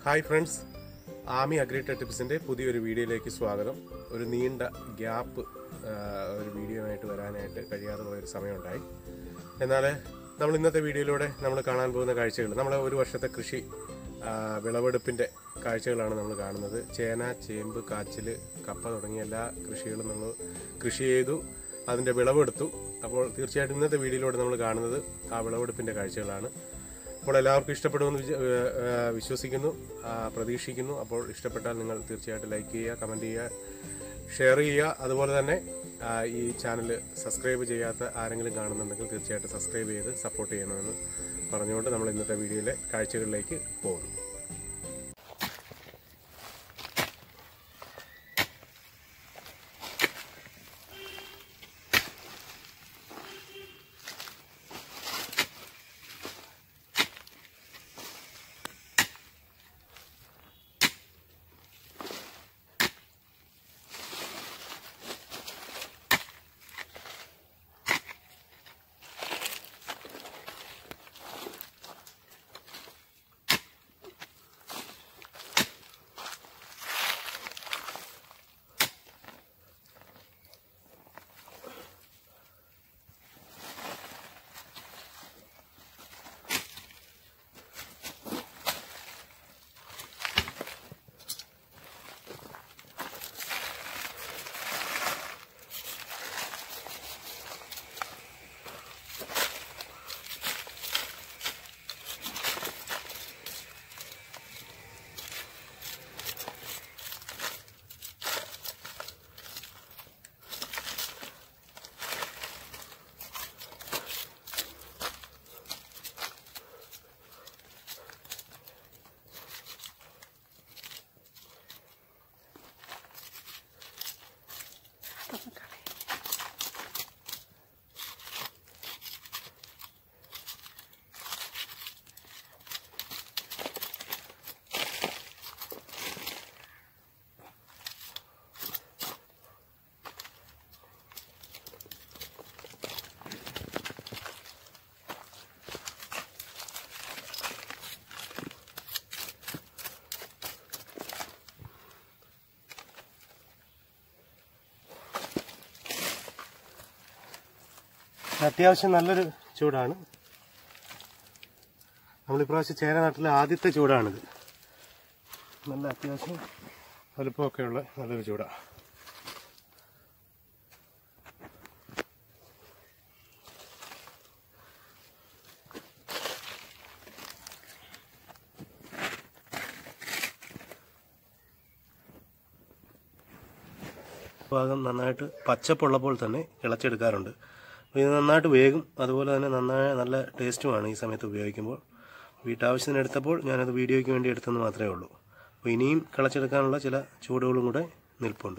Hi friends Ami Agritech ടിപ്സിൻ്റെ പുതിയൊരു വീഡിയോയിലേക്ക് സ്വാഗതം ഒരു നീണ്ട ഗ്യാപ്പ് ഒരു വീഡിയോ ആയിട്ട് വരാനായിട്ട് കഴിയാതെ പോയൊരു സമയമുണ്ടായി എന്നാൽ നമ്മൾ ഇന്നത്തെ വീഡിയോയിലൂടെ നമ്മൾ കാണാൻ പോകുന്ന കാഴ്ചകൾ നമ്മൾ ഒരു വർഷത്തെ കൃഷി ആ, വിളവെടുപ്പിൻ്റെ കാഴ്ചകളാണ് നമ്മൾ കാണുന്നത് ചേന ചേമ്പ് കാച്ചിൽ കപ്പ തുടങ്ങിയ എല്ലാ കൃഷികളും നമ്മൾ കൃഷി ചെയ്തു അതിൻ്റെ വിളവെടുത്തു അപ്പോൾ തീർച്ചയായിട്ടും ഇന്നത്തെ വീഡിയോയിലൂടെ നമ്മൾ കാണുന്നത് ആ വിളവെടുപ്പിൻ്റെ കാഴ്ചകളാണ് അപ്പോൾ എല്ലാവർക്കും ഇഷ്ടപ്പെടുമെന്ന് വിച- ഏഹ് ഏഹ് വിശ്വസിക്കുന്നു ആ, പ്രതീക്ഷിക്കുന്നു അപ്പോൾ ഇഷ്ടപ്പെട്ടാൽ നിങ്ങൾ തീർച്ചയായിട്ടും ലൈക്ക് ചെയ്യുക കമൻറ്റ് ചെയ്യുക ഷെയർ ചെയ്യുക അതുപോലെ തന്നെ ആ, ഈ ചാനൽ സബ്സ്ക്രൈബ് ചെയ്യാത്ത ആരെങ്കിലും കാണുന്നുണ്ടെങ്കിൽ തീർച്ചയായിട്ടും സബ്സ്ക്രൈബ് ചെയ്ത് സപ്പോർട്ട് ചെയ്യണമെന്ന് പറഞ്ഞുകൊണ്ട് നമ്മൾ ഇന്നത്തെ വീഡിയോയിലെ കാഴ്ചകളിലേക്ക് പോകുന്നു അത്യാവശ്യം നല്ലൊരു ചൂടാണ് നമ്മൾ ഇപ്രാവശ്യം ചേന നാട്ടിലെ ആദ്യത്തെ ചൂടാണിത് നല്ല അത്യാവശ്യം വലുപ്പമൊക്കെയുള്ള നല്ലൊരു ചൂടാണ് ഭാഗം നന്നായിട്ട് പച്ചപ്പുള്ളപ്പോൾ തന്നെ ഇളച്ചെടുക്കാറുണ്ട് അപ്പോൾ ഇത് നന്നായിട്ട് വേഗം അതുപോലെ തന്നെ നന്നായ നല്ല ടേസ്റ്റുമാണ് ഈ സമയത്ത് ഉപയോഗിക്കുമ്പോൾ വീട്ടാവശ്യത്തിന് എടുത്തപ്പോൾ ഞാനത് വീഡിയോയ്ക്ക് വേണ്ടി എടുത്തെന്ന് മാത്രമേ ഉള്ളൂ അപ്പോൾ ഇനിയും കിളച്ചെടുക്കാനുള്ള ചില ചൂടുകളും കൂടെ നിൽപ്പുണ്ട്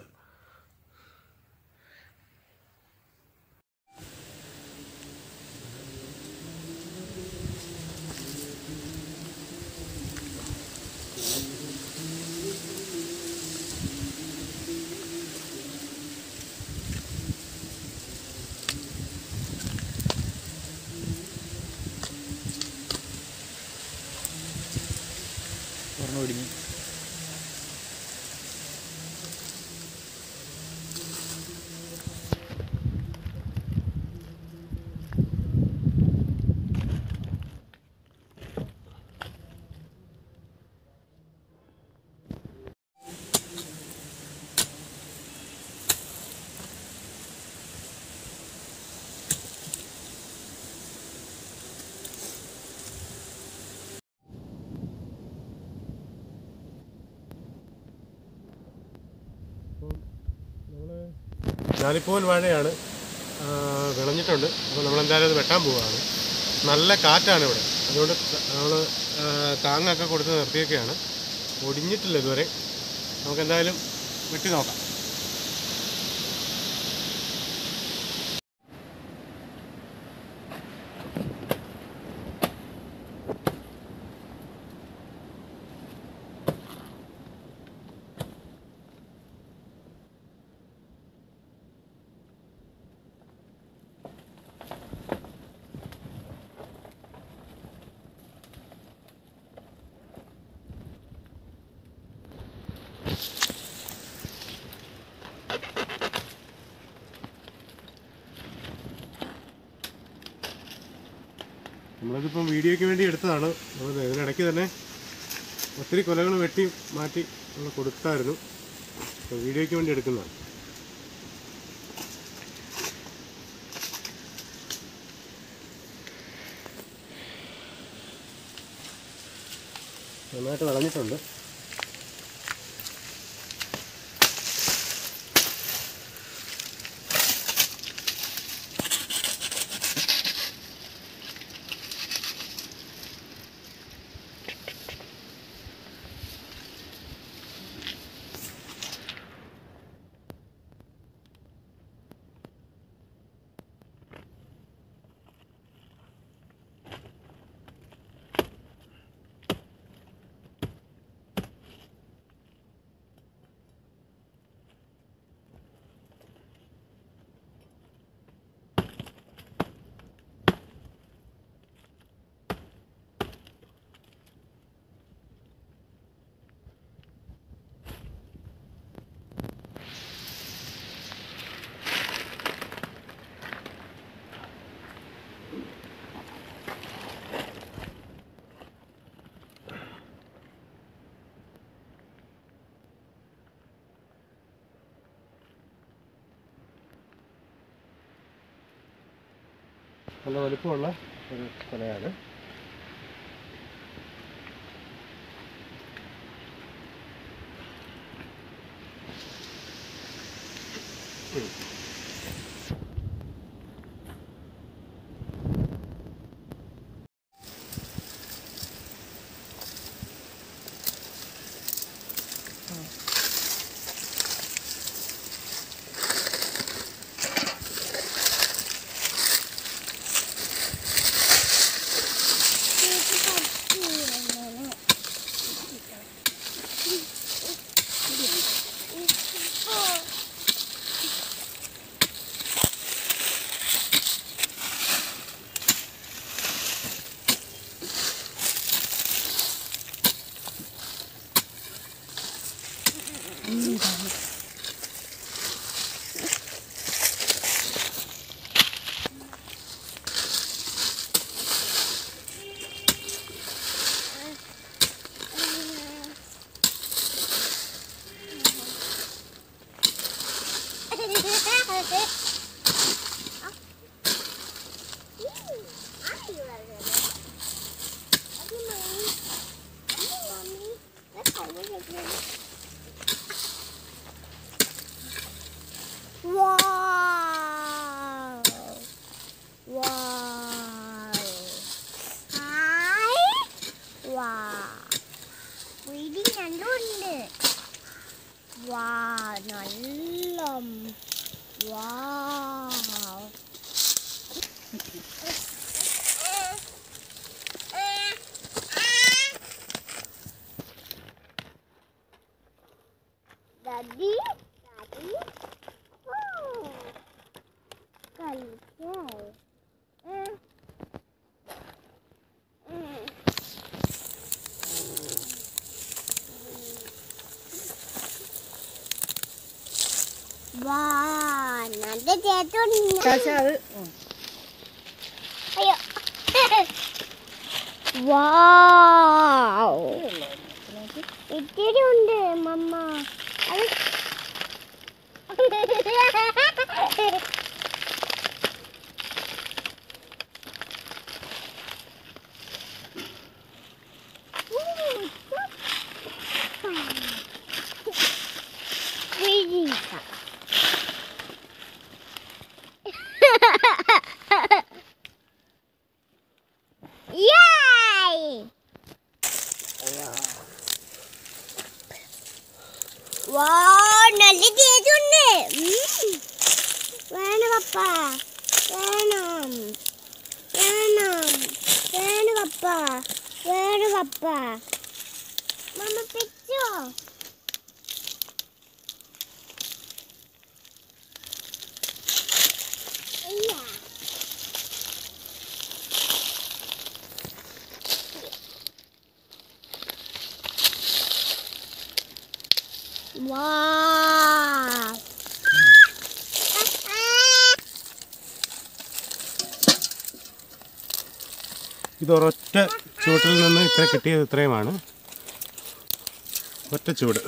ഒരെണ്ണം ഒടിഞ്ഞു ഞാലിപ്പോൽ വാഴയാണ് ആ, വിളഞ്ഞിട്ടുണ്ട് അപ്പോൾ നമ്മളെന്തായാലും അത് വെട്ടാൻ പോവുകയാണ് നല്ല കാറ്റാണ് ഇവിടെ അതുകൊണ്ട് നമ്മൾ താങ്ങൊക്കെ കൊടുത്ത് നിർത്തിയൊക്കെയാണ് ഒടിഞ്ഞിട്ടില്ല ഇതുവരെ നമുക്ക് എന്തായാലും വെട്ടി നോക്കാം നമ്മളിതിപ്പം വീഡിയോയ്ക്ക് വേണ്ടി എടുത്തതാണ് നമ്മൾ ഇതിനിടയ്ക്ക് തന്നെ ഒത്തിരി കൊലകൾ വെട്ടി മാറ്റി നമ്മൾ കൊടുത്തായിരുന്നു അപ്പോൾ വീഡിയോയ്ക്ക് വേണ്ടി എടുക്കുന്നതാണ് നന്നായിട്ട് വിളഞ്ഞിട്ടുണ്ട് നല്ല വലുപ്പമുള്ള ഒരു കൊലയാണ് Wow. Wow. Hi. Wow. വീടിന് രണ്ടുണ്ട് വാ നല്ല വാ Daddy, Daddy, oh, കളിക്കാൻ വാ നല്ല ചേട്ടുണ്ട് ചാച്ച അത് അയ്യോ വാവ് ഇത്തിരി ഉണ്ട് മമ്മ അത് Freezer. Yay! വാ നല്ല ടേസ്റ്റുണ്ട് വേണം പപ്പ വേണം വേണം വേണം പപ്പ വേണം പപ്പ മമ്മ പിച്ചോ അയ്യാ Wow. ഇത് ഒരൊറ്റ ചൂട്ടിൽ നിന്ന് ഇത്ര കിട്ടിയത് ഇത്രയുമാണ് ഒറ്റ ചൂട്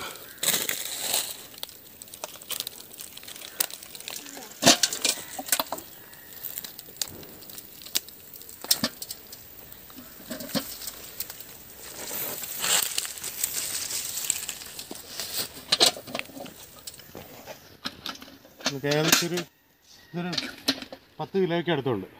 നമുക്ക് ഏകദേശം ഒരു ഇതൊരു പത്ത് കിലോയ്ക്ക് അടുത്തുണ്ട്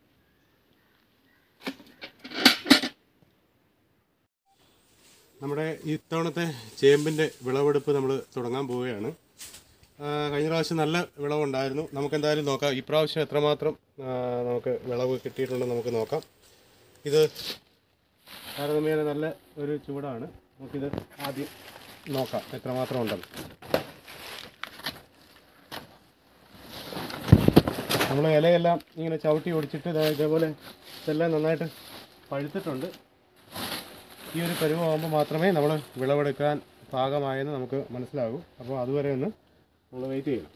നമ്മുടെ ഇത്തവണത്തെ ചേമ്പിൻ്റെ വിളവെടുപ്പ് നമ്മൾ തുടങ്ങാൻ പോവുകയാണ് ആ, കഴിഞ്ഞ പ്രാവശ്യം നല്ല വിളവുണ്ടായിരുന്നു നമുക്ക് എന്തായാലും നോക്കാം ഈ പ്രാവശ്യം എത്രമാത്രം ആ, നമുക്ക് വിളവ് കിട്ടിയിട്ടുണ്ടെന്ന് നമുക്ക് നോക്കാം ഇത് താരതമ്യേന നല്ല ഒരു ചൂടാണ് നമുക്കിത് ആദ്യം നോക്കാം എത്രമാത്രം ഉണ്ടെന്ന് നമ്മൾ ഇലയെല്ലാം ഇങ്ങനെ ചവിട്ടി ഒടിച്ചിട്ട് ദാ ഇതേപോലെ ഇതെല്ലാം നന്നായിട്ട് പഴുത്തിട്ടുണ്ട് ഈ ഒരു പരുവമാകുമ്പോൾ മാത്രമേ നമ്മൾ വിളവെടുക്കാൻ പാകമായെന്ന് നമുക്ക് മനസ്സിലാകൂ അപ്പോൾ അതുവരെ ഒന്ന് നമ്മൾ വെയിറ്റ് ചെയ്യണം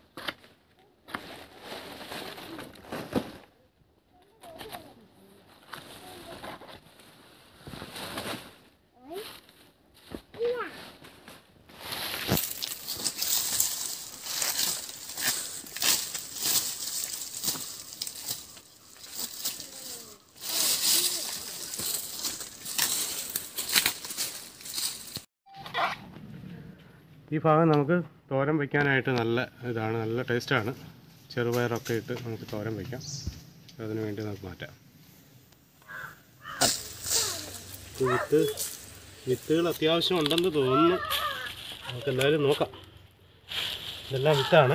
ഈ ഭാഗം നമുക്ക് തോരൻ വയ്ക്കാനായിട്ട് നല്ല ഇതാണ് നല്ല ടേസ്റ്റാണ് ചെറുപയറൊക്കെ ഇട്ട് നമുക്ക് തോരൻ വയ്ക്കാം അതിന് വേണ്ടി നമുക്ക് മാറ്റാം വിത്ത് വിത്തുകൾ അത്യാവശ്യം ഉണ്ടെന്ന് തോന്നുന്നു നമുക്ക് എന്തായാലും നോക്കാം ഇതെല്ലാം വിത്താണ്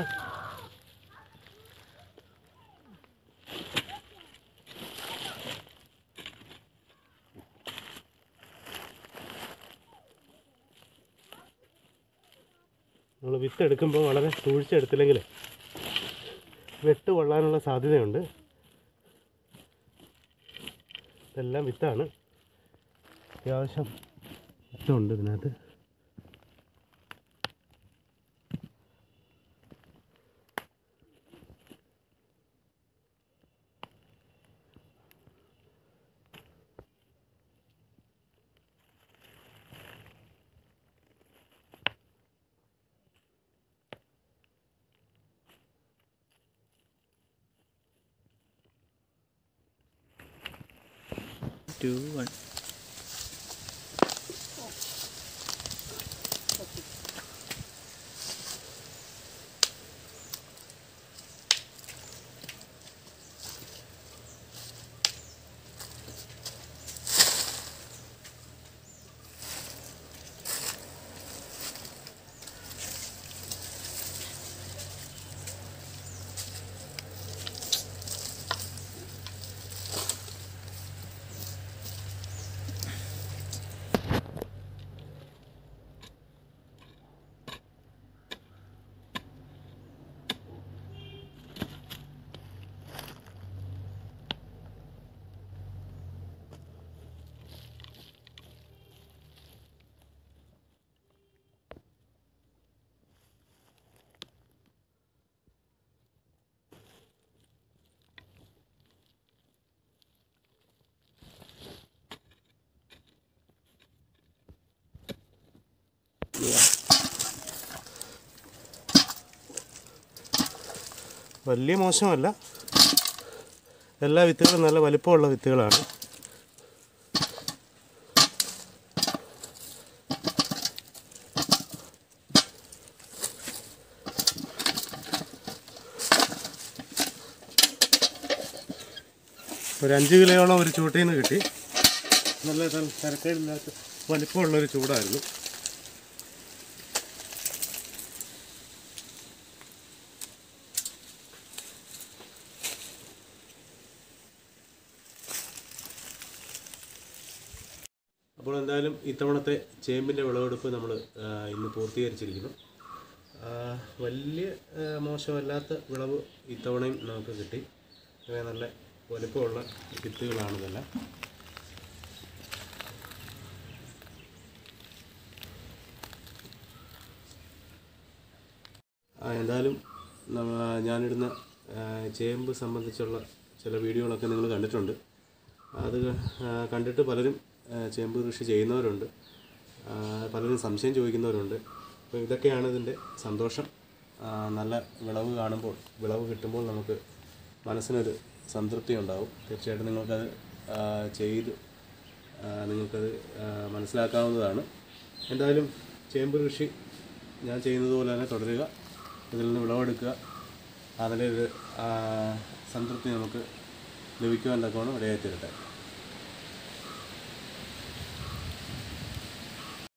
നമ്മൾ വിത്ത് എടുക്കുമ്പോൾ വളരെ സൂക്ഷിച്ചെടുത്തില്ലെങ്കിൽ വെട്ട് കൊള്ളാനുള്ള സാധ്യതയുണ്ട് ഇതെല്ലാം വിത്താണ് അത്യാവശ്യം വിത്തുണ്ട് ഇതിനകത്ത് two, one. വലിയ മോശമല്ല എല്ലാ വിത്തുകളും നല്ല വലിപ്പമുള്ള വിത്തുകളാണ് ഒരു അഞ്ച് കിലോയോളം ഒരു ചൂട്ടിൽ നിന്ന് കിട്ടി നല്ല ത- തരക്കേടില്ലാത്ത വലിപ്പമുള്ളൊരു ചൂടായിരുന്നു അപ്പോൾ എന്തായാലും ഇത്തവണത്തെ ചേമ്പിൻ്റെ വിളവെടുപ്പ് നമ്മൾ ഇന്ന് പൂർത്തീകരിച്ചിരിക്കുന്നു ആ, വലിയ ആ, മോശമല്ലാത്ത വിളവ് ഇത്തവണയും നമുക്ക് കിട്ടി ഇവ നല്ല വലുപ്പമുള്ള വിത്തുകളാണ് ഇതെല്ലാം ആ, എന്തായാലും നമ്മ- ഞാനിടുന്ന ആ, ചേമ്പ് സംബന്ധിച്ചുള്ള ചില വീഡിയോകളൊക്കെ നിങ്ങൾ കണ്ടിട്ടുണ്ട് അത് ആ, കണ്ടിട്ട് പലരും ആ, ചേമ്പ് കൃഷി ചെയ്യുന്നവരുണ്ട് ആ, പലരും സംശയം ചോദിക്കുന്നവരുണ്ട് അപ്പോൾ ഇതൊക്കെയാണ് ഇതിൻ്റെ സന്തോഷം ആ, നല്ല വിളവ് കാണുമ്പോൾ വിളവ് കിട്ടുമ്പോൾ നമുക്ക് മനസ്സിനൊരു സംതൃപ്തി ഉണ്ടാവും തീർച്ചയായിട്ടും നിങ്ങൾക്കത് ആ, ചെയ്ത് ആ, നിങ്ങൾക്കത് ആ, മനസ്സിലാക്കാവുന്നതാണ് എന്തായാലും ചേമ്പ് കൃഷി ഞാൻ ചെയ്യുന്നത് പോലെ തന്നെ തുടരുക ഇതിൽ നിന്ന് വിളവെടുക്കുക അതിൻ്റെ ഒരു ആ, സംതൃപ്തി നമുക്ക് ലഭിക്കുവാൻ തക്കവണ്ണം ഇടയായി തീരട്ടെ